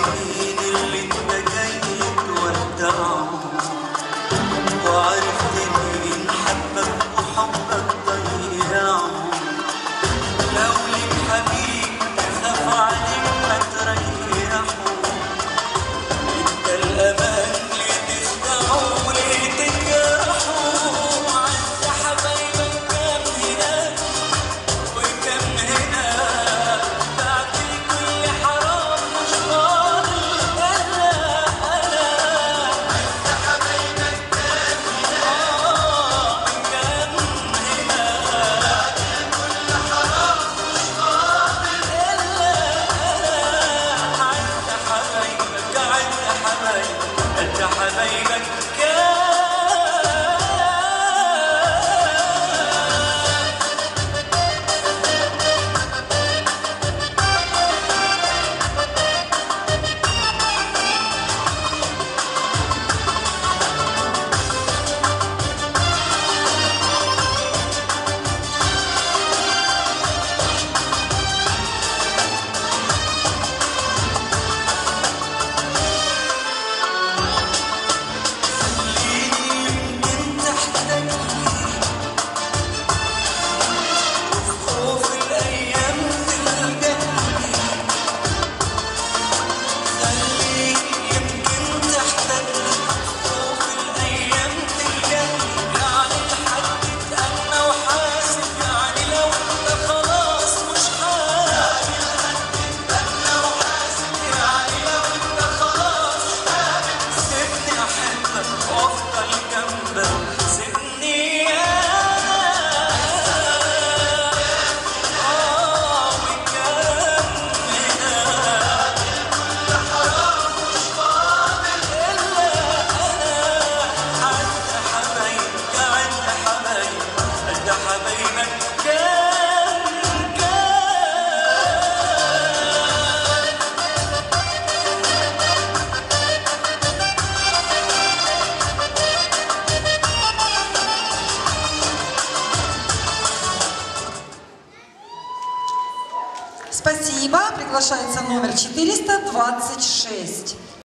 السنين اللي انت جاي تودعهم وعرفت مين حبك وحبك ضيعهم لو ليك حبيب تخاف عليك ما تريحه انت الامان ليه تخدعه وليه تجرحه عز حبايبك كام هناك وكم هنا بعد كل حرام مش فاضل انا انا عز حبايبك كام هنا كم هنا بعد كل حرام مش فاضل الا انا عز حبايبك عز حبايبك عز حبايبك كام يمكن تحتاج خوف الأيام تلقاني خليك يمكن تحتاج خوف الأيام تلقاني يعني الحد اتأنى وحاسب يعني لو انت خلاص مش حاسب اتأنى وحاسب يعني لو انت خلاص سيبني أحبك وأفضل جنبك سيبني آه وكملنا كل حرام مش فاضل إلا أنا عند حبايبك عند حبايبك عند حبايبك كان كان Спасибо. Приглашается номер 426.